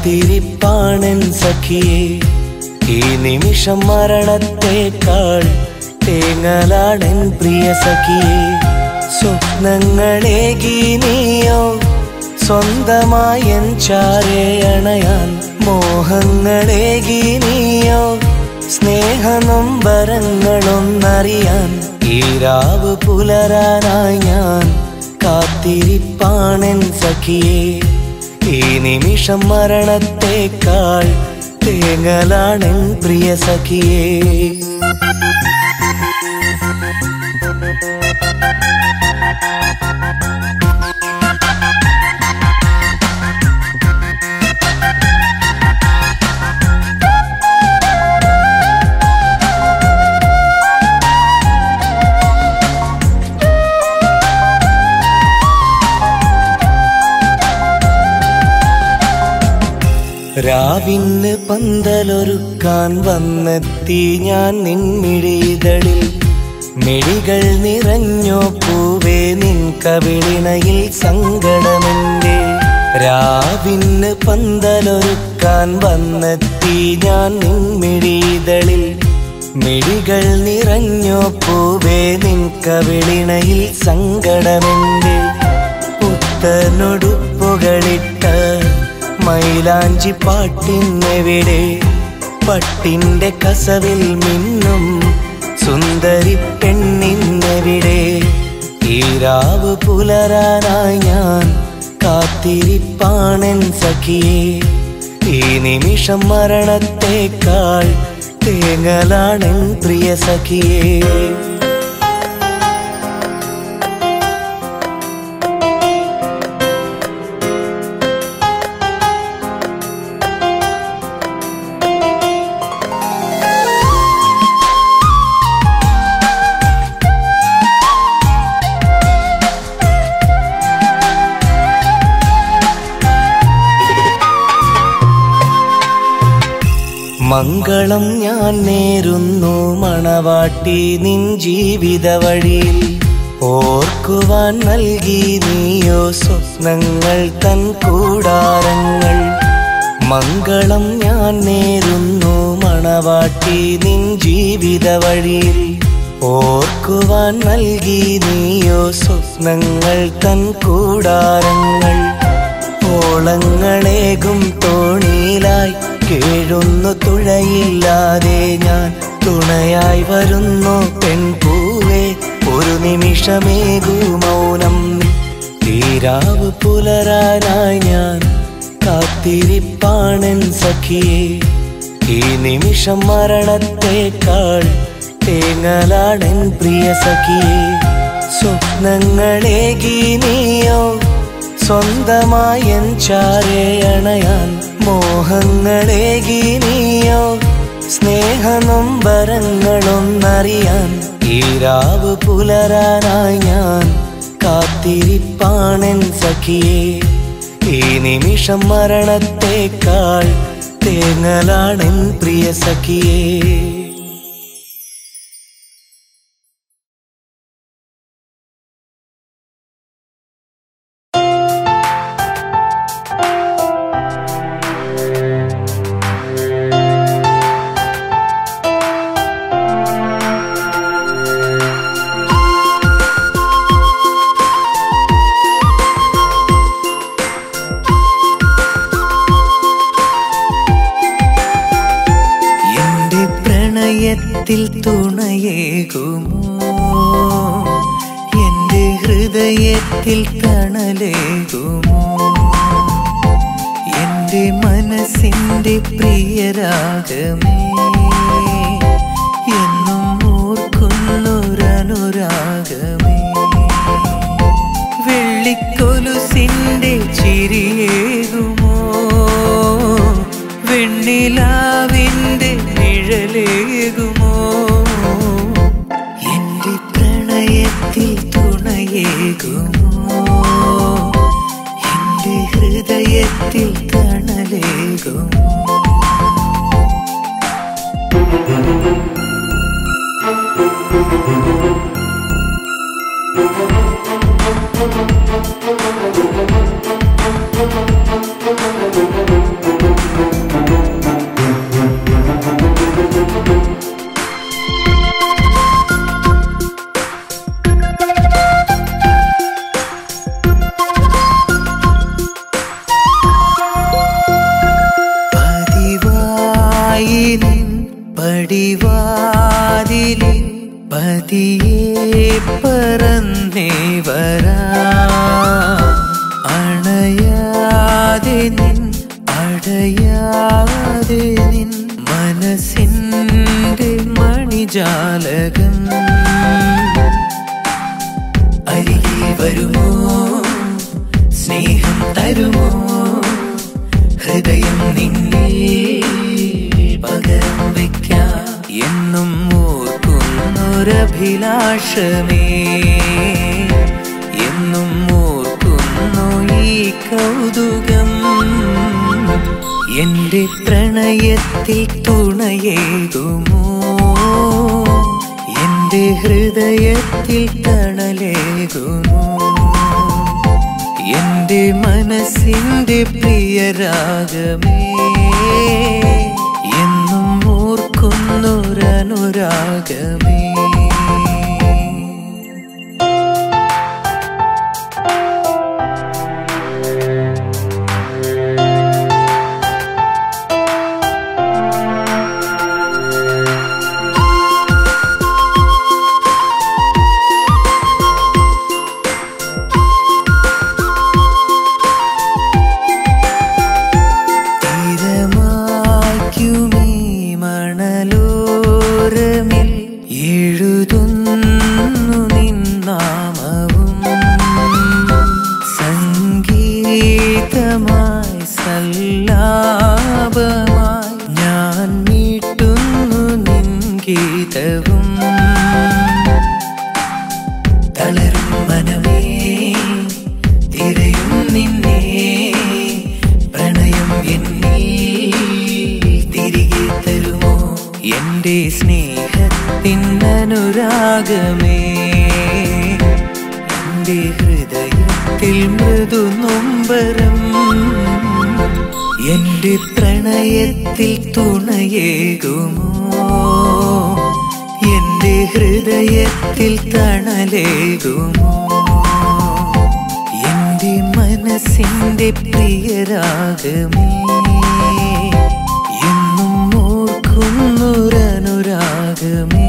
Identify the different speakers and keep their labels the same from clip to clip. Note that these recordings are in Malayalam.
Speaker 1: കാത്തിരിപ്പാണൻ സഖിയെ ഈ നിമിഷം മരണത്തേക്കാൾ തേങ്ങലാടൻ പ്രിയ സഖിയെ സ്വപ്നങ്ങളേകി നീയോ സ്വന്തമായൻ ചാരേ അണയാൻ മോഹങ്ങളേകി നീയോ സ്നേഹനൊമ്പരങ്ങളൊന്നറിയാൻ ഈ രാവ് പുലരാനായി ഞാൻ കാത്തിരിപ്പാണെൻ സഖിയെ ഈ നിമിഷം മരണത്തേക്കാൾ തേങ്ങലാണെൻ പ്രിയ സഖിയേ രാവിന് പന്തലൊരുക്കാൻ വന്നെത്തി ഞാൻ നിൻമിഴിതളിൽ മിഴികൾ നിറഞ്ഞോ പൂവേ നിൻ കവിളിണയിൽ സങ്കടമെന്റെ രാവിന് പന്തലൊരുക്കാൻ വന്നെത്തി ഞാൻ നിൻമിഴിതളിൽ മിഴികൾ നിറഞ്ഞോ പൂവേ നിൻ കവിളിണയിൽ സങ്കടമെന്റെ പുത്തനൊടുപ്പുകളിട്ട മൈലാഞ്ചി പാട്ടിന്നെവിടെ പട്ടിന്റെ കസവിൽ മിന്നും സുന്ദരി പെണ്ണിന്നെവിടെ ഈ രാവ് പുലരാനായി ഞാൻ കാത്തിരിപ്പാണെൻ സഖിയെ ഈ നിമിഷം മരണത്തേക്കാൾ തേങ്ങലാണെൻ പ്രിയ സഖിയേ മംഗളം ഞാൻ നേരുന്നു മണവാട്ടി നിൻ ജീവിത വഴിയിൽ ഓർക്കുവാൻ നൽകി നീയോ സ്വപ്നങ്ങൾ തൻ കൂടാരങ്ങൾ മംഗളം ഞാൻ നേരുന്നു മണവാട്ടി നിൻ ജീവിത വഴിയിൽ ഓർക്കുവാൻ നൽകി നീയോ സ്വപ്നങ്ങൾ തൻ കൂടാരങ്ങൾ ഓളങ്ങളേകും തോണിയിലായി കേഴുന്നു തുഴയില്ലാതെ ഞാൻ തുണയായി വരുന്നു പെൺപൂവേ ഒരു നിമിഷമേകൂ മൗനം തീരാവ് പുലരാനായി ഞാൻ കാത്തിരിപ്പാണെൻ സഖിയെ ഈ നിമിഷം മരണത്തേക്കാൾ തേങ്ങലാണെൻ പ്രിയ സഖിയെ സ്വപ്നങ്ങളേകി നീയോ സ്വന്തമായൻ ചാരേ അണയാൻ മോഹങ്ങളേകി നീയോ സ്നേഹനൊമ്പരങ്ങളൊന്നറിയാൻ ഈ രാവ് പുലരാനായി ഞാൻ കാത്തിരിപ്പാണെൻ സഖിയെ ഈ നിമിഷം മരണത്തേക്കാൾ തേങ്ങലാണെൻ പ്രിയ സഖിയേ എന്റെ പ്രണയത്തിൽ തുണയേകുമോ എന്റെ ഹൃദയത്തിൽ തണലേകുമോ എന്റെ മനസ്സിന്റെ പ്രിയരാഗമേ എന്നും ഓർക്കുന്നൊരനുരാഗമേ വെള്ളിക്കൊലുസിന്റെ ചിരിയേകുമോ വെണ്ണിലാവിന്റെ നിഴലേകുമോ എന്റെ പ്രണയത്തിൽ തുണയേകുമോ എന്റെ ഹൃദയത്തിൽ തണലേകുമോ പതിയെ പറന്നേ വരാ അണയാതെ നിൻ അടയാതെ നിൻ മനസ്സിൻ്റെ മണിജാലകം അരികെ വരുമോ സ്നേഹം തരുമോ ഹൃദയം നിന്നിൽ പകരം വയ്ക്കാം എന്നും ഓർക്കുന്നൊരഭിലാഷമേ എന്നും ഓർക്കുന്നു ഈ കൗതുകം എന്റെ പ്രണയത്തിൽ തുണയേകുമോ എന്റെ ഹൃദയത്തിൽ തണലേകുമോ എന്റെ മനസ്സിന്റെ പ്രിയരാഗമേ എന്നും ഓർക്കുന്നൊരനുരാഗമേ തീരമായ്ക്കുമീ മണലോരമിൽ എഴുതുന്നു നിന്നാമവും സംഗീതമായി സല്ലാപമായി ഞാൻ മീട്ടുന്നു നിൻ ഗീതവും തളരും മനമേ തിരയും നിന്നെ പ്രണയം എന്നിൽ തിരികെ തരുമോ എന്റെ സ്നേഹത്തിൻ അനുരാഗമേ എന്റെ ഹൃദയത്തിൽ മൃദു നൊമ്പരം എന്റെ പ്രണയത്തിൽ തുണയേകുമോ എന്റെ ഹൃദയത്തിൽ തണലേകുമോ എന്റെ മനസ്സിന്റെ പ്രിയരാഗമേ എന്നും ഓർക്കുന്നൊരനുരാഗമേ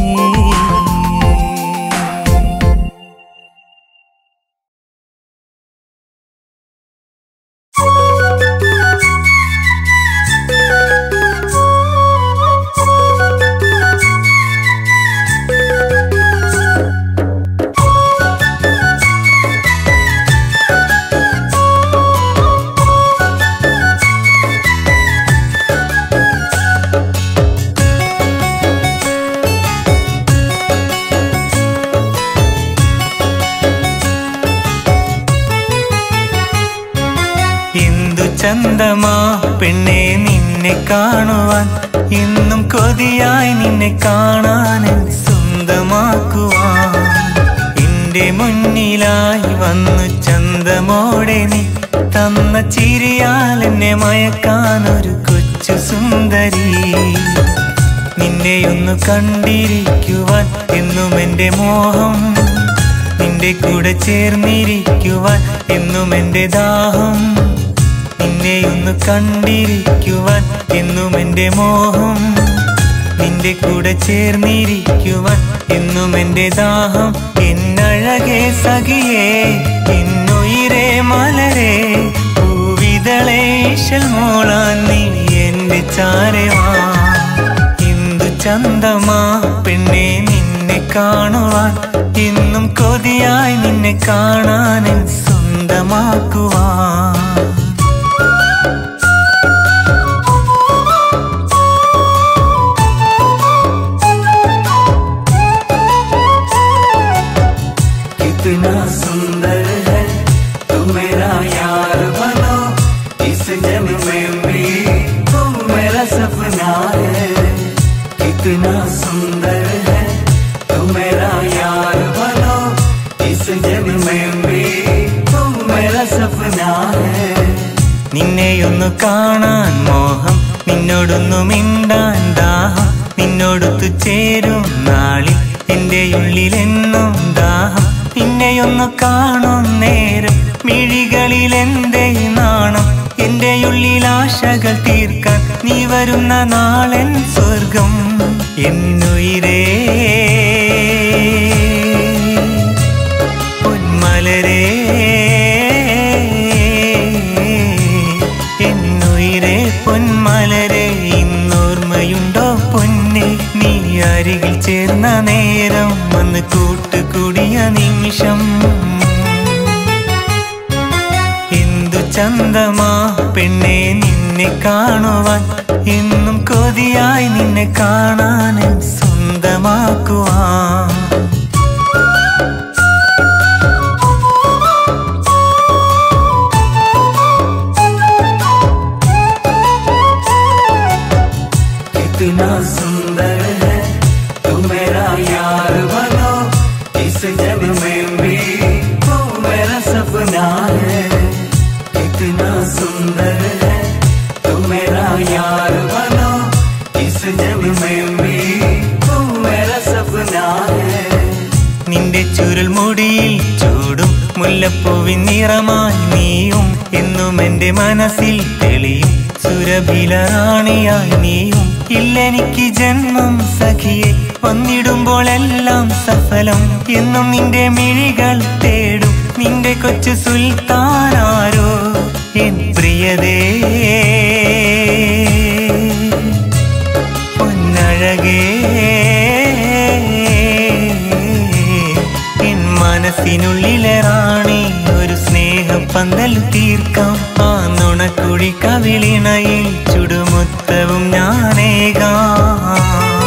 Speaker 2: എന്തു ചന്തമാ പെണ്ണെ നിന്നെ കാണുവാൻ എന്നും കൊതിയായി നിന്നെ കാണാൻ സ്വന്തമാക്കുവാൻ എന്റെ മുന്നിലായി വന്നു ചന്തമോടെ നീ തന്ന ചിരിയാൽ എന്നെ മയക്കാൻ ഒരു കൊച്ചു സുന്ദരി നിന്നെയൊന്നു കണ്ടിരിക്കുവാൻ എന്നും എന്റെ മോഹം നിന്റെ കൂടെ ചേർന്നിരിക്കുവാൻ എന്നും എന്റെ ദാഹം നിന്നെയൊന്നു കണ്ടിരിക്കുവാൻ എന്നും എന്റെ മോഹം നിന്റെ കൂടെ ചേർന്നിരിക്കുവാൻ എന്നും എന്റെ ദാഹം എന്നഴകേ സഖിയേ എന്നുയിരേ മലരേ പൂവിതളേ മോളാൻ നീ എന്റെ ചാരവാ എന്തു ചന്തമാ പെണ്ണെ നിന്നെ കാണുവാൻ എന്നും കൊതിയായി നിന്നെ കാണാൻ സ്വന്തമാക്കുവാൻ
Speaker 1: कितना सुंदर है तू मेरा यार बनो इस जन्म में भी तुम मेरा सपना है कितना सुंदर है तू मेरा यार बनो इस जन्म में भी तुम मेरा सपना है
Speaker 2: നിന്നെയൊന്നു കാണാൻ മോഹം നിന്നോടൊന്നു മിണ്ടാൻ ദാഹം നിന്നോടൊത്തു ചേരും നാളിൽ എന്റെ ഉള്ളിലെന്നും ദാഹം നിന്നെയൊന്നു കാണും നേരം മിഴികളിൽ എന്റെ നാണം എന്റെ ഉള്ളിൽ ആശകൾ തീർക്കാൻ നീ വരുന്ന നാളൻ സ്വർഗം എന്നുയിരേ മലരെ ഇന്നോർമ്മയുണ്ടോ പൊന്നെ നീ അരികിൽ ചേർന്ന നേരം വന്ന് കൂട്ടുകൂടിയ നിമിഷം എന്തു ചന്തമാ പെണ്ണെ നിന്നെ കാണുവാൻ എന്നും കൊതിയായി നിന്നെ കാണാൻ സ്വന്തമാക്കുവാൻ
Speaker 1: कितना सुंदर है तू मेरा यार बनो इस जग में भी तू मेरा सपना है कितना सुंदर है तू मेरा यार बनो इस जग में भी तू मेरा सपना है
Speaker 2: നിന്റെ ചുരുൾ മുടിയിൽ ചൂടും മുല്ലപ്പൂവിൻ നിറമായി നീയും എന്നും എന്റെ മനസ്സിൽ തെളിയും സുരഭില റാണിയായി നീയും ഇല്ലെനിക്ക് ജന്മം സഖിയെ വന്നിടുമ്പോൾ എല്ലാം സഫലം എന്നും നിന്റെ മിഴികൾ തേടും നിന്റെ കൊച്ചു സുൽത്താനാരോ എൻ പ്രിയതേ പൊന്നഴകേ എൻ മനസ്സിനുള്ളിലെ റാണി ഒരു സ്നേഹപ്പന്തൽ തീർക്കാം ആ നുണക്കുഴി കവിളിണയിൽ ചുടുമുത്തവും ഞാനേകാം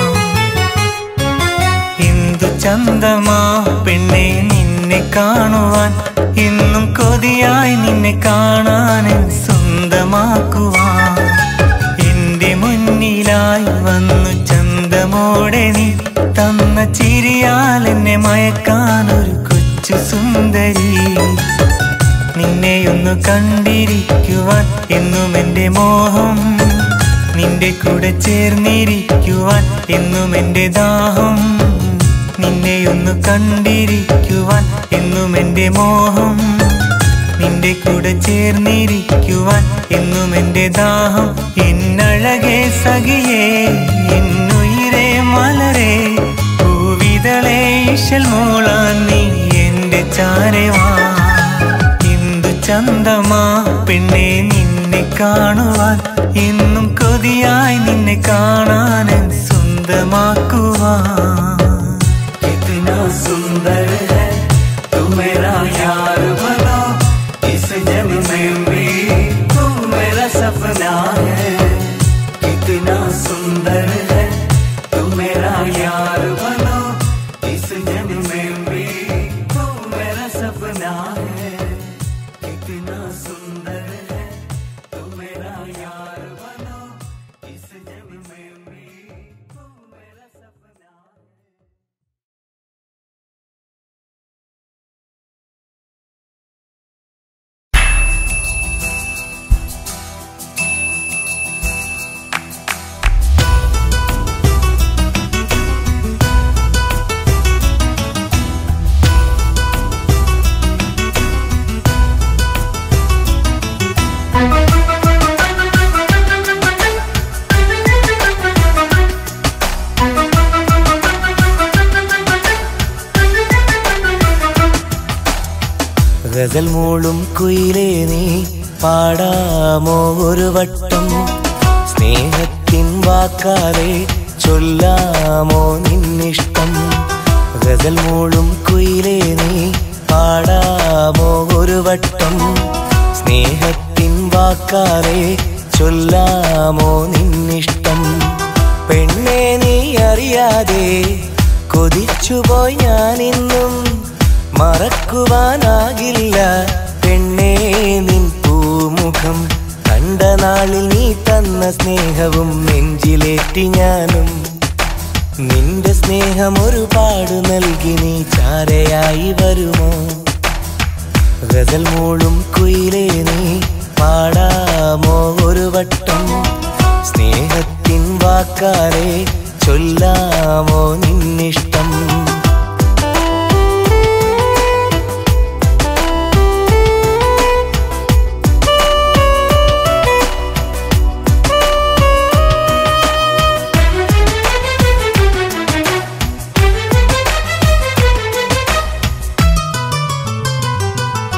Speaker 2: എന്തു ചന്തമാ പെണ്ണെ നിന്നെ കാണുവാൻ എന്നും കൊതിയായി നിന്നെ കാണാൻ സ്വന്തമാക്കുവാൻ എന്റെ മുന്നിലായി വന്നു ചന്തമോടെ നീ തന്ന ചിരിയാൽ എന്നെ മയക്കാൻ ഒരു കൊച്ചു സുന്ദരി നിന്നെയൊന്നു കണ്ടിരിക്കുവാൻ എന്നും എന്റെ മോഹം നിന്റെ കൂടെ ചേർന്നിരിക്കുവാൻ എന്നും എന്റെ ദാഹം നിന്നെയൊന്നു കണ്ടിരിക്കുവാൻ എന്നും എന്റെ മോഹം നിന്റെ കൂടെ ചേർന്നിരിക്കുവാൻ എന്നും എന്റെ ദാഹം എന്നഴകെ സഖിയേ എന്നുയിരേ മലരെ പൂവിതളെ ഇശൽ മൂളാൻ നീ എന്റെ ചാരവാ എന്തു ചന്തമാ പെണ്ണെ നിന്നെ കാണുവാൻ എന്നും കൊതിയായി നിന്നെ കാണാൻ സ്വന്തമാക്കുവാൻ
Speaker 1: कितना सुंदर है तू मेरा यार बनो इस जग में भी तू मेरा सपना है कितना सुंदर है तू मेरा यार बनो इस जग में भी तू मेरा सपना है कितना सुंदर है तू मेरा यार बनो इस जग में भी तू मेरा सपना है
Speaker 2: ഗസൽ മൂളും കുയിലേ നീ പാടാമോ ഒരു വട്ടം സ്നേഹത്തിൻ വാക്കാലെ ചൊല്ലാമോ നിന്നിഷ്ടം ഗസൽ മൂളും കുയിലേ നീ പാടാമോ ഒരു വട്ടം സ്നേഹത്തിൻ വാക്കാലെ ചൊല്ലാമോ നിന്നിഷ്ടം പെണ്ണെ നീ അറിയാതെ കൊതിച്ചുപോയി ഞാനിന്നും മറക്കുവാനാകില്ല പെണ്ണേ നിൻ പൂമുഖം കണ്ട നാളിൽ നീ തന്ന സ്നേഹവും നെഞ്ചിലേറ്റി ഞാനും നിന്റെ സ്നേഹം ഒരുപാട് നൽകി നീ ചാരയായി വരുമോ ഗസൽ മൂളും കുയിലേ നീ പാടാമോ ഒരു വട്ടം സ്നേഹത്തിൻ വാക്കാലെ ചൊല്ലാമോ നിന്നിഷ്ടം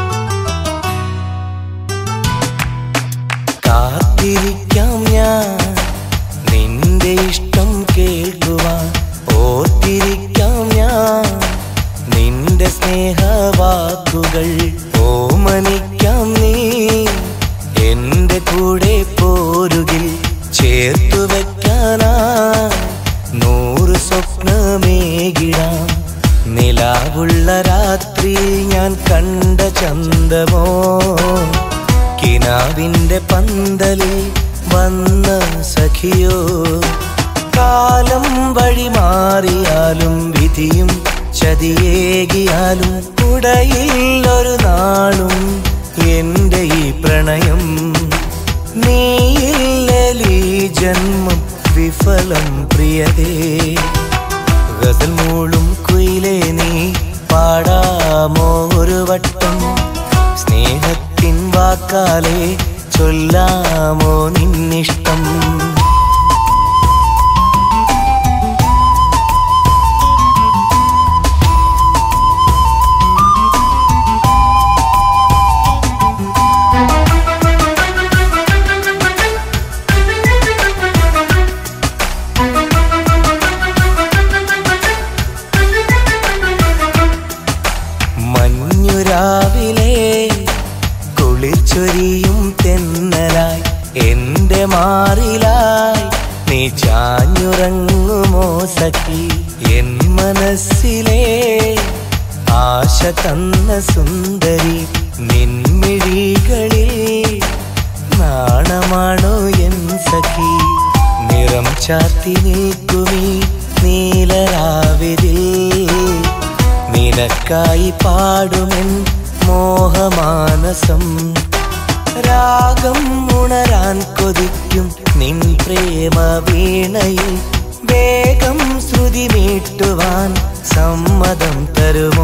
Speaker 2: കാത്തിരിക്കാം ഞാൻ നിന്റെ ഇഷ്ടം കേൾക്കുവാൻ ഓർത്തിരിക്കാം ഞാൻ നിന്റെ സ്നേഹവാക്കുകൾ ഓമനിക്കാം നീ എന്റെ കൂടെ പോരുകിൽ ചേർത്തു വെക്കാനാ നൂറ് സ്വപ്നമേകിടാം നിലാവുള്ള രാത്രിയിൽ ഞാൻ കണ്ട ചന്തമോ കിനാവിന്റെ പന്തലിൽ വന്ന സഖിയോ കാലം വഴി മാറിയാലും വിധിയും ചതിയേകിയാലും കുടയിൽ ഒരു നാളും എന്റെ ഈ പ്രണയം നീയില്ലലീ ജന്മം വിഫലം പ്രിയതേ ഗസൽ മൂളും കുയിലേ നീ പാടാമോ ഒരു വട്ടം സ്നേഹത്തിൻ വാക്കാലേ ചൊല്ലാമോ നിന്നിഷ്ടം മഞ്ഞുരാവിലെ കുളിർച്ചൊരിയും തെന്നലായി എന്റെ മാറിലായി നീ ചാഞ്ഞുറങ്ങുമോ സഖി എൻ മനസ്സിലെ ആശ തന്ന സുന്ദരി നിൻമിഴികളിൽ നാണമാണോ എൻ സഖി നിറം ചാർത്തി നിൽക്കുമീ നീലരാവിരിൽ നിനക്കായി പാടുമെൻ മോഹമാനസം രാഗം ഉണരാൻ കൊതിക്കും നിൻ പ്രേമ വീണയിൽ വേഗം ശ്രുതി മീട്ടുവാൻ സമ്മതം തരുമോ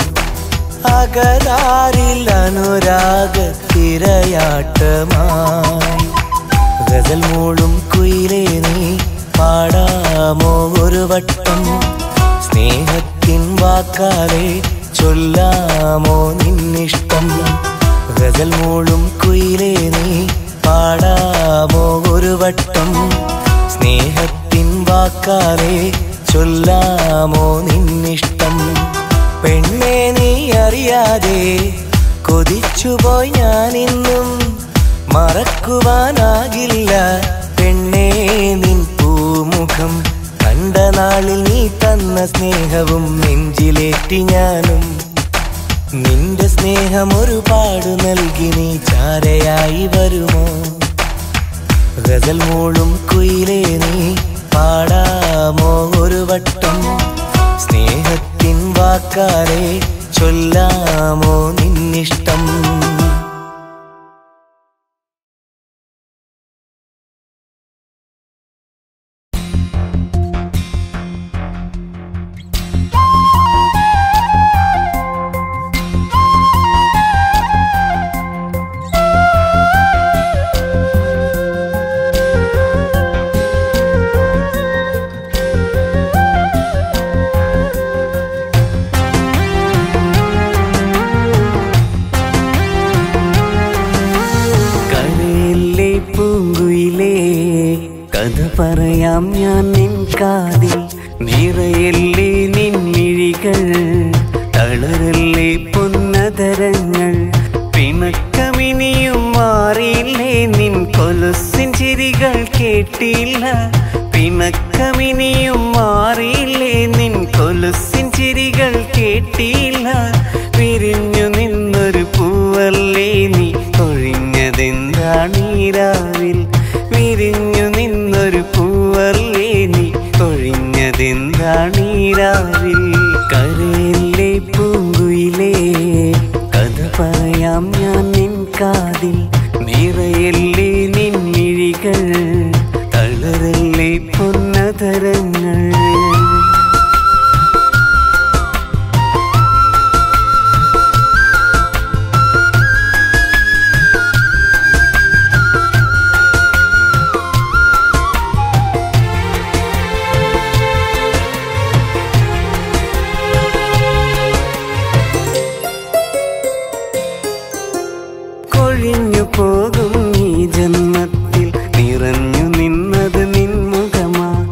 Speaker 2: അകരാറിൽ അനുരാഗ തിരയാട്ടമായി ഗസൽ മൂളും കുയിലേ നീ പാടാമോ ഒരു വട്ടം സ്നേഹത്തിൻ വാക്കാലെ ചൊല്ലാമോ നിന്നിഷ്ടം ഗസൽ മൂളും കുയിലേ നീ പാടാമോ ഒരു വട്ടം സ്നേഹത്തിൻ വാക്കാലെ ചൊല്ലാമോ നിന്നിഷ്ടം പെണ്ണെ നീ അറിയാതെ കൊതിച്ചുപോയി ഞാനിന്നും മറക്കുവാനാകില്ല പെണ്ണേ നിൻ പൂമുഖം കണ്ട നാളിൽ നീ തന്ന സ്നേഹവും നെഞ്ചിലേറ്റി ഞാനും നിന്റെ സ്നേഹം ഒരുപാട് നൽകി നീ ചാരയായി വരുമോ ഗസൽ മൂളും കുയിലേ നീ പാടാമോ ഒരു വട്ടം സ്നേഹത്തിൻ വാക്കാലെ ചൊല്ലാമോ നിന്നിഷ്ടം
Speaker 1: കരയിലെ പൂങ്കുയിലേ കഥ പറയാം ഞാൻ നിൻ കാതിൽ നിറയല്ലേ നിൻമിഴികൾ തളരല്ലേ പൊന്നതരങ്ങൾ പിണക്കമിനിയും മാറിയില്ലേ നിൻ കൊലുസിൻ ചിരികൾ കേട്ടില്ല പിണക്കമിനിയും മാറിയില്ലേ നിൻ കൊലുസിൻ ചിരികൾ കേട്ടില്ല പിരിഞ്ഞു നിന്നൊരു പൂവല്ലേ നീ ഒഴിഞ്ഞതെന്താണീരാവിൽ വിരിഞ്ഞു നിന്നൊരു പൂവല്ലേ നീ ഒഴിഞ്ഞതെന്താണീരാവിൽ കരയിലെ പൂങ്കുയിലേ കഥ പറയാം ഞാൻ നിൻ കാതിൽ നിറയല്ലേ നിൻമിഴികൾ തളരല്ലേ പൊന്നതരങ്ങൾ കൊഴിഞ്ഞു പോകും ഈ ജന്മത്തിൽ നിറഞ്ഞു നിന്നത് നിൻമുഖമാ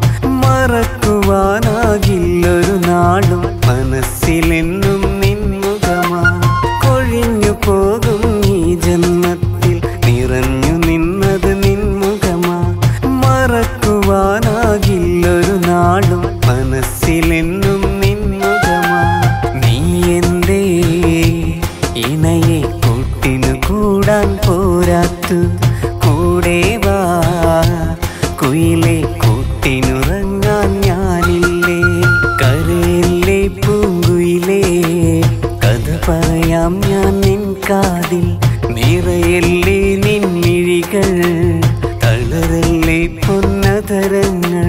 Speaker 1: കുയിലെ കൂട്ടിനുറങ്ങാൻ ഞാനില്ലേ കരയില്ലേ പൂങ്കുയിലേ കഥ പറയാം ഞാൻ നിൻ കാതിൽ നിറയല്ലേ നിൻമിഴികൾ തളരല്ലേ പൊന്നതരങ്ങൾ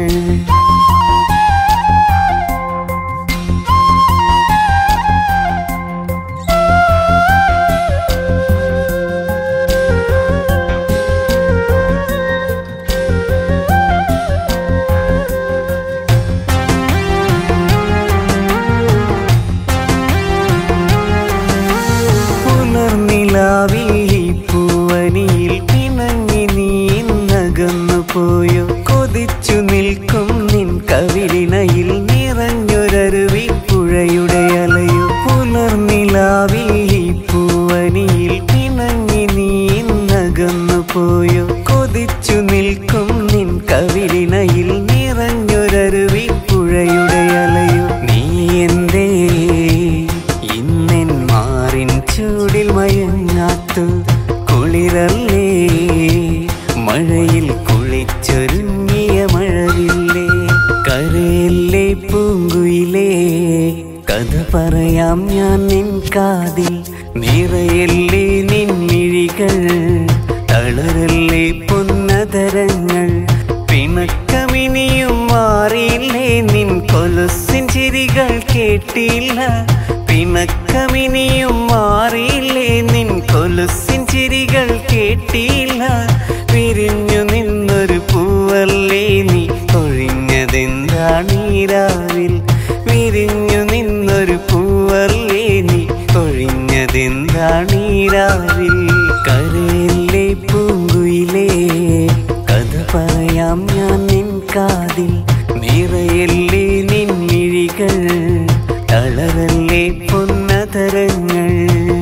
Speaker 1: പുലർനിലാവിൽ ഈ പൂവനിയിൽ പിണങ്ങി നീ നകന്നു പോയോ കൊതിച്ചു നിൽക്കും നിൻ കവിളിനയിൽ നിറഞ്ഞൊരരുവി പുഴയുടെ അലയോ പുലർനിലാവിൽ ഈ പൂവനിയിൽ പിണങ്ങി നീ നകന്നു പോയോ കൊതിച്ചു നിൽക്കും നിൻ കവിളിനയിൽ നിറഞ്ഞൊരരുവി പുഴയുടെ അലയോ നീ എന്തേ ഇന്നെൻ മാറിൻ ചൂടിൽ മയങ്ങാത്തു കുളിരല്ലേ മഴയിൽ കുളിച്ചൊരുങ്ങിയ മഴവില്ലേ കരയല്ലേ പൂങ്കുയിലേ കഥ പറയാം ഞാൻ നിൻ കാതിൽ നിറയല്ലേ നിൻമിഴികൾ തളരല്ലേ പൊന്നതരങ്ങൾ പിണക്കമിനിയും മാറിയില്ലേ നിൻ കൊലുസിൻ ചിരികൾ കേട്ടില്ല പിണക്കമിനിയും മാറിയില്ലേ നിൻ കൊലുസിൻ ചിരികൾ കേട്ടില്ല പിരിഞ്ഞു നിന്നൊരു പൂവല്ലേ നീ ഒഴിഞ്ഞതെന്താണീരാവിൽ വിരിഞ്ഞു നിന്നൊരു പൂവല്ലേ നീ ഒഴിഞ്ഞതെന്താണീരാവിൽ കരയില്ലേ പൂങ്കുയിലേ കഥ പറയാം ഞാൻ നിൻ കാതിൽ നിറയല്ലേ നിൻമിഴികൾ തളരല്ലേ പൊന്നതരങ്ങൾ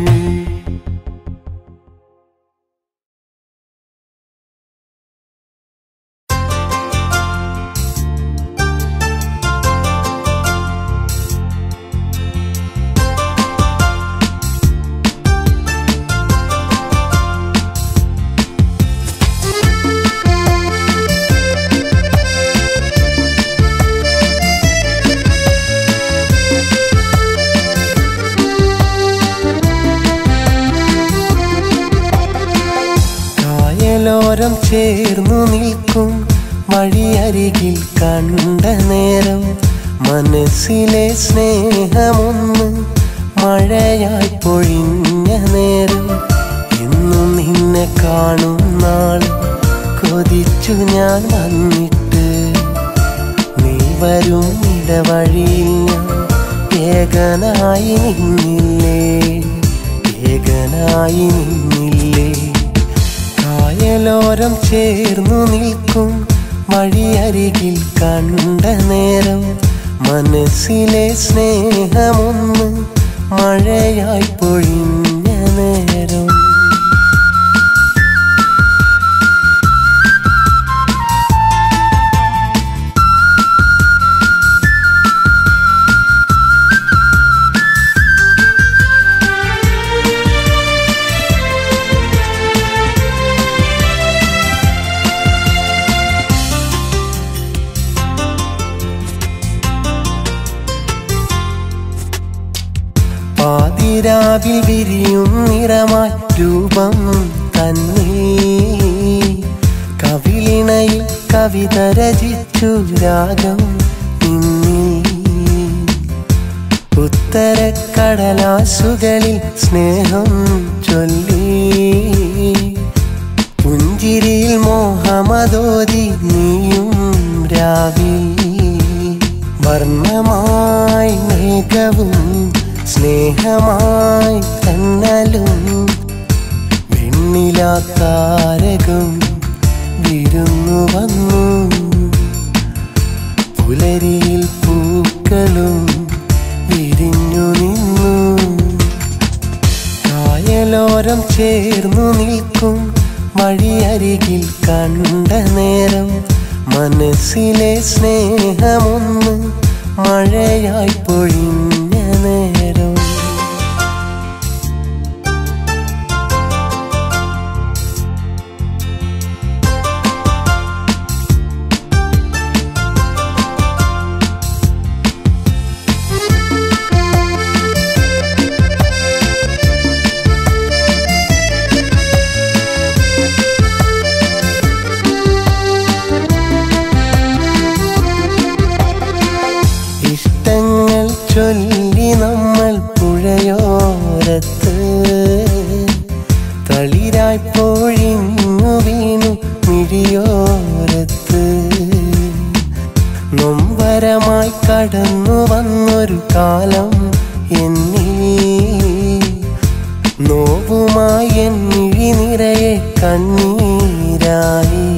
Speaker 2: കായലോരം ചേർന്നു നിൽക്കും വഴിയരികിൽ കണ്ട നേരം മനസ്സിലെ സ്നേഹമൊന്ന് മഴയായി പൊഴിഞ്ഞ നേരം എന്നും നിന്നെ കാണും നാൾ കൊതിച്ചു ഞാൻ വന്നിട്ട് നീ വരും ഇടവഴിയിൽ ഞാൻ ഏകനായി നിന്നില്ലേ ഏകനായി നിന്നില്ലേ കായലോരം ചേർന്നു നിൽക്കും വഴിയരികിൽ കണ്ട നേരം മനസ്സിലെ സ്നേഹമൊന്ന് മഴയായി പൊഴിഞ്ഞ നേരം പാതിരാവിൽ വിരിയും നിറമായി രൂപം തന്നെ കവിളിണയിൽ കവിത രചിച്ചു രാഗം നിന്നിൽ ഉത്തരക്കടലാസുകളിൽ സ്നേഹം ചൊല്ലി പുഞ്ചിരിയിൽ മോഹമതോതി നീയും രാവിൽ വർണ്ണമായി മേഘവും സ്നേഹമായി തന്നലും വെണ്ണിലാത്താരകം വിരുന്നു വന്നു പുലരിയിൽ പൂക്കളും വിരിഞ്ഞു നിന്നു കായലോരം ചേർന്നു നിൽക്കും വഴിയരികിൽ കണ്ട നേരം മനസ്സിലെ സ്നേഹമൊന്ന് മഴയായി പൊഴിഞ്ഞ നേരം ചൊല്ലി നമ്മൾ പുഴയോരത്ത് തളിരായി പൊഴിഞ്ഞു വീണു മിഴിയോരത്ത് നൊമ്പരമായി കടന്നു വന്നൊരു കാലം എന്നിൽ നോവുമായി എന്നിഴി നിറയെ കണ്ണീരായി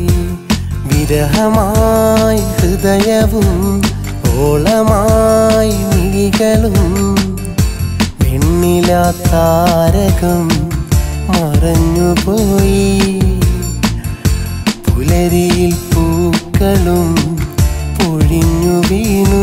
Speaker 2: വിരഹമായി ഹൃദയവും ഓളമായി മിഴികളും വെണ്ണില താരകം മറഞ്ഞുപോയി പുലരിയിൽ പൂക്കളും പൊഴിഞ്ഞു വീണു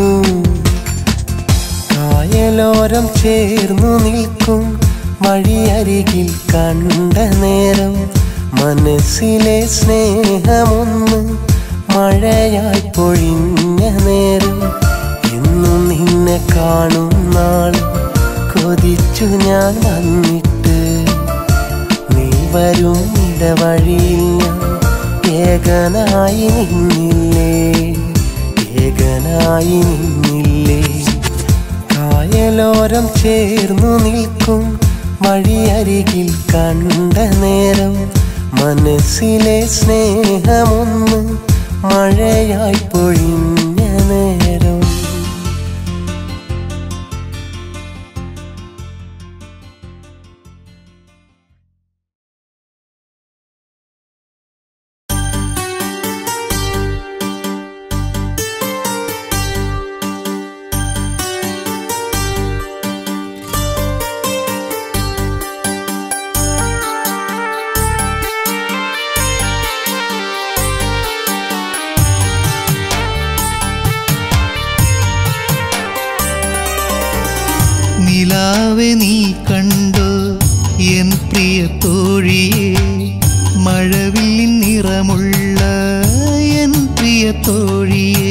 Speaker 2: കായലോരം ചേർന്നു നിൽക്കും വഴിയരികിൽ കണ്ട നേരം മനസ്സിലെ സ്നേഹമൊന്ന് മഴയായി പൊഴിഞ്ഞ നേരം എന്നും നിന്നെ കാണും നാൾ കൊതിച്ചു ഞാൻ വന്നിട്ട് നീ വരും ഇടവഴിയിൽ ഞാൻ ഏകനായി നിന്നില്ലേ ഏകനായി നിന്നില്ലേ കായലോരം ചേർന്നു നിൽക്കും വഴിയരികിൽ കണ്ട നേരം മനസ്സിലെ സ്നേഹമൊന്ന് മഴയായി പൊഴിഞ്ഞ നേരം
Speaker 3: നിലാവെ നീ കണ്ടോ എൻ പ്രിയ തോഴിയെ മഴവില്ലിൻ നിറമുള്ള എൻ പ്രിയ തോഴിയെ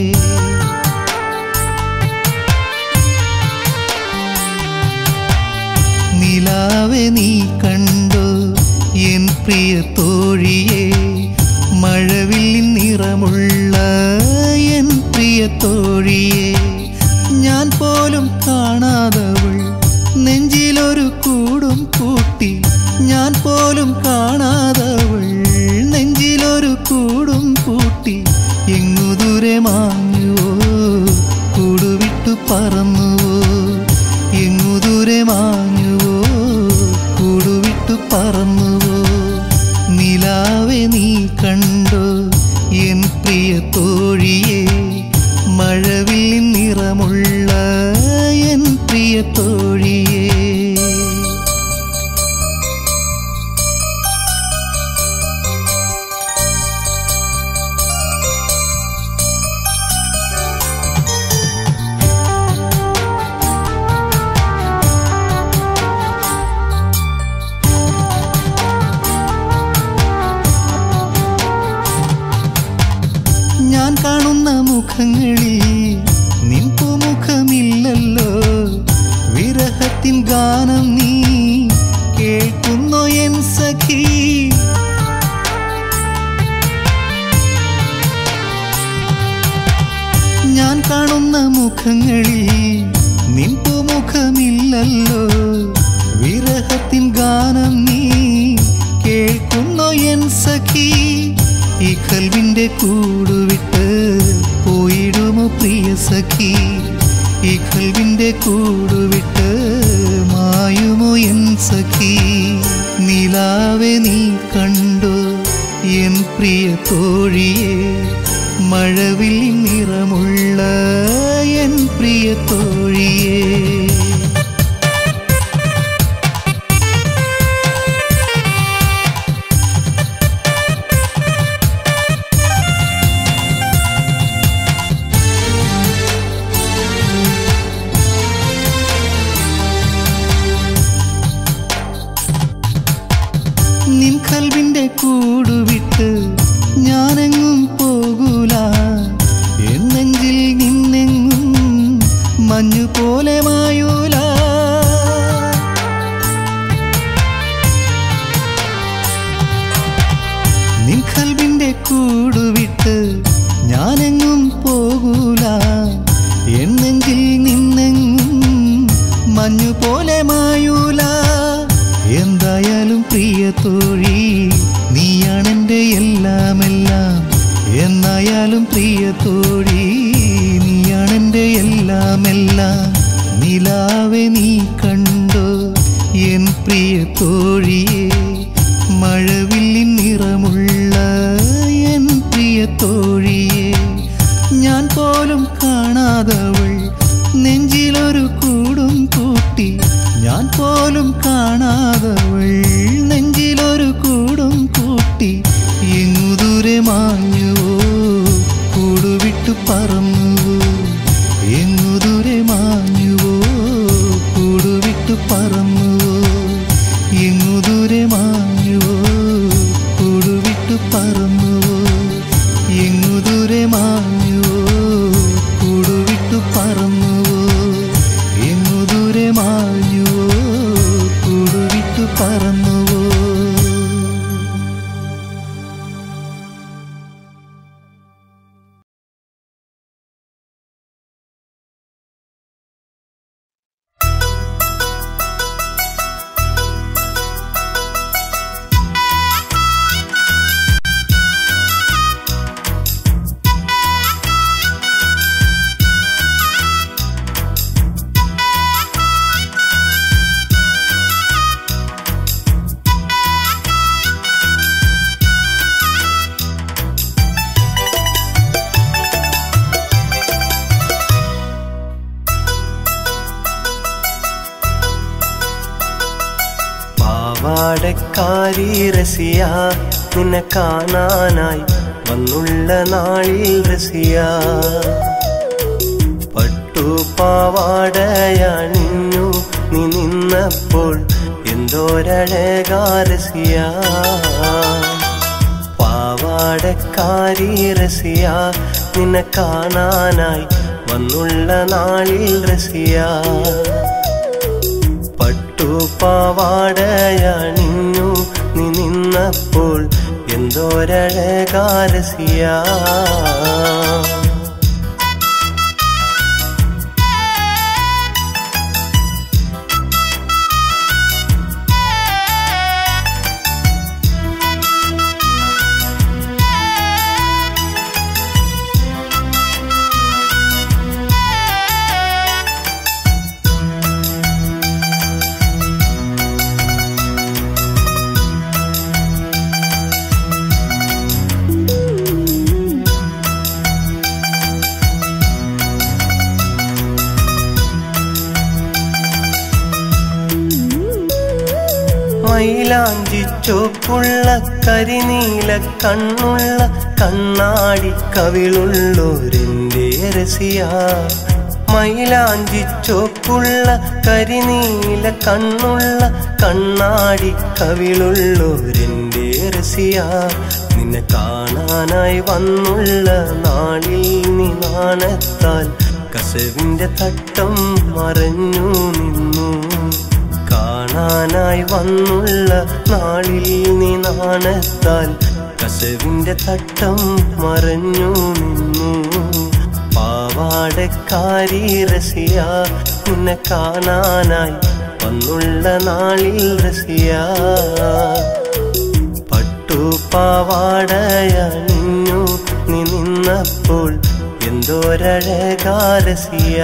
Speaker 3: നിലാവെ നീ കണ്ടോ എൻ പ്രിയ തോഴിയെ മഴവില്ലിൻ നിറമുള്ള എൻ പ്രിയ തോഴിയെ ഞാൻ പോലും കാണാതവൾ നെഞ്ചിലൊരു കൂടും കൂട്ടി ഞാൻ പോലും കാണാതവൾ നെഞ്ചിലൊരു കൂടും കൂട്ടി എങ്ങു ദൂരെ മാഞ്ഞുവോ കൂടുവിട്ടു പറന്നുവോ എങ്ങു ദൂരെ മാഞ്ഞുവോ കൂടുവിട്ടു പറന്നുവോ നിലാവെ നീ കണ്ടോ എൻ പ്രിയ തോഴിയെ മഴവില്ലിൻ നിറമുള്ള എൻ പ്രിയ തോഴിയേ ഞാൻ കാണുന്ന മുഖങ്ങളിൽ നിൻപു മുഖമില്ലല്ലോ വിരഹത്തിൻ ഗാനം നീ കേൾക്കുന്നോ എൻ സഖി ഞാൻ കാണുന്ന മുഖങ്ങളിൽ നിൻപു മുഖമില്ലല്ലോ വിരഹത്തിൻ ഗാനം നീ കേൾക്കുന്നോ എൻ സഖി ഈ കൽവിന്റെ കൂടുവിട്ട് പോയിടുമോ പ്രിയ സഖി ഈ കൽവിന്റെ കൂടുവിട്ട് മായുമോ എൻ സഖി നിലാവെ നീ കണ്ടോ എൻ പ്രിയ തോഴിയെ മഴവിൽ നിറമുള്ള എൻ പ്രിയ തോഴിയേ നിൻ കൽവിന്റെ കൂടുവിട്ട് ഞാനെങ്ങും പോകൂല എൻ നെഞ്ചിൽ നിന്നെങ്ങും മഞ്ഞു പോലെ മായൂല നിൻ കൽവിന്റെ കൂടുവിട്ട് ഞാനെങ്ങും പോകൂല എൻ നെഞ്ചിൽ നിന്നെ മഞ്ഞു പോലെ മായൂല എന്തായാലും പ്രിയ തോഴി നീയാണെന്റെ എല്ലാം എല്ലാം എന്നായാലും പ്രിയ തോഴി നീയാണെന്റെ എല്ലാം എല്ലാം നിലാവെ നീ കണ്ടോ എൻ പ്രിയ തോഴിയെ മഴവില്ലിൻ നിറമുള്ള എൻ പ്രിയ തോഴിയെ ഞാൻ പോലും കാണാതവൾ നെഞ്ചിലൊരു കൂടും കൂട്ടി ഞാൻ പോലും കാണാതവൾ നെഞ്ചിലൊരു കൂടും കൂട്ടി എങ്ങു ദൂരെ മാഞ്ഞുവോ കൂടുവിട്ടു പറന്നുവോ എങ്ങു ദൂരെ മാഞ്ഞുവോ കൂടുവിട്ടു പറന്നുവോ എങ്ങു ദൂരെ മാഞ്ഞുവോ കൂടുവിട്ടു പറന്നുവോ എങ്ങു ദൂരെ മാഞ്ഞുവോ കൂടുവിട്ടു പറന്നുവോ എങ്ങു ദൂരെ മാഞ്ഞുവോ കൂടുവിട്ടു പറന്നുവോ
Speaker 2: പാവാടക്കാരി റസിയ നിന്നെ കാണാനായി വന്നുള്ള നാളിൽ റസിയ പട്ടുപാവാടയണിഞ്ഞു നീ നിന്നപ്പോൾ എന്തോരഴകാരസിയ പാവാടക്കാരി റസിയ നിന്നെ കാണാനായി വന്നുള്ള നാളിൽ റസിയ പട്ടുപാവാടയണിഞ്ഞു നീ നിന്നപ്പോൾ എന്തോരഴകാരസിയ മൈലാഞ്ചി ചോപ്പുള്ള കരിനീല കണ്ണുള്ള കണ്ണാടി കവിളുള്ളോരെന്റെ രസിയ മൈലാഞ്ചി ചോപ്പുള്ള കരിനീല കണ്ണുള്ള കണ്ണാടി കവിളുള്ളോരെന്റെ രസിയ നിന്നെ കാണാനായി വന്നുള്ള നാളിൽ നീ നാണത്താൽ കസവിന്റെ തട്ടം മറഞ്ഞു നിന്നു കാണാനായി വന്നുള്ള നാളിൽ നീ നാണത്താൽ കസവിന്റെ തട്ടം മറഞ്ഞു നിന്നു പാവാടക്കാരി റസിയ നിന്നെ കാണാനായി വന്നുള്ള നാളിൽ റസിയ പട്ടുപാവാടയണിഞ്ഞു നീ നിന്നപ്പോൾ എന്തോരഴകാരസിയ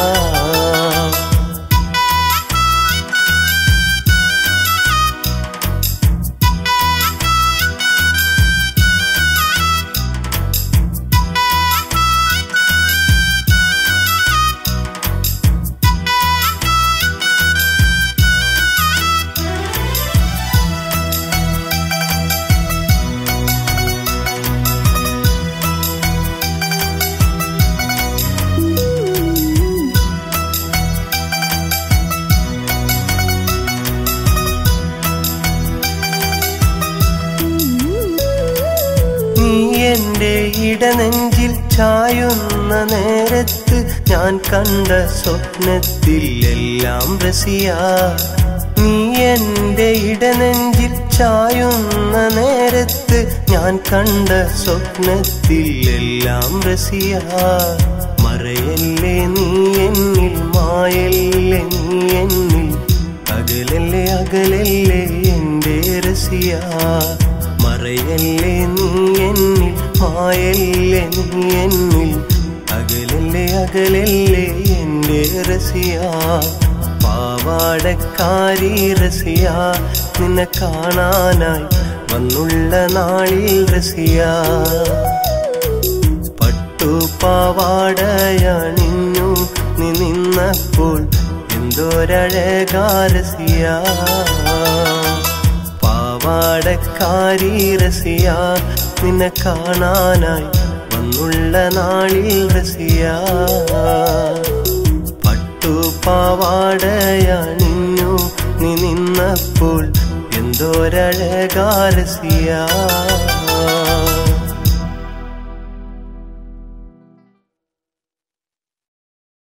Speaker 2: നീ എന്റെ ഇടനെഞ്ചിൽ ചായുന്ന നേരത്ത് ഞാൻ കണ്ട സ്വപ്നത്തിൽ എല്ലാം റസിയ നീ എന്റെ ഇടനെഞ്ചിൽ ചായുന്ന നേരത്ത് ഞാൻ കണ്ട സ്വപ്നത്തിൽ എല്ലാം റസിയ മറയല്ലേ നീ എന്നിൽ മായല്ലേ നീ എന്നിൽ അകലല്ലേ അകലല്ലേ എൻ്റെ രസിയ മറയല്ലേ നീ എന്നിൽ മായല്ലേ നീ എന്നിൽ അകലല്ലേ അകലല്ലേ എൻ്റെ രസിയ പാവാടക്കാരി രസിയ നിന്നെ കാണാനായി വന്നുള്ള നാളിൽ രസിയ പട്ടുപാവാടയണിഞ്ഞു നീ നിന്നപ്പോൾ എന്തോരഴകാരസിയ പാവാടക്കാരി രസിയ നിന്നെ കാണാനായി വന്നുള്ള നാളിൽ രസിയ പട്ടുപാവാടയണിഞ്ഞു നീ നിന്നപ്പോൾ എന്തോരഴകാരസിയ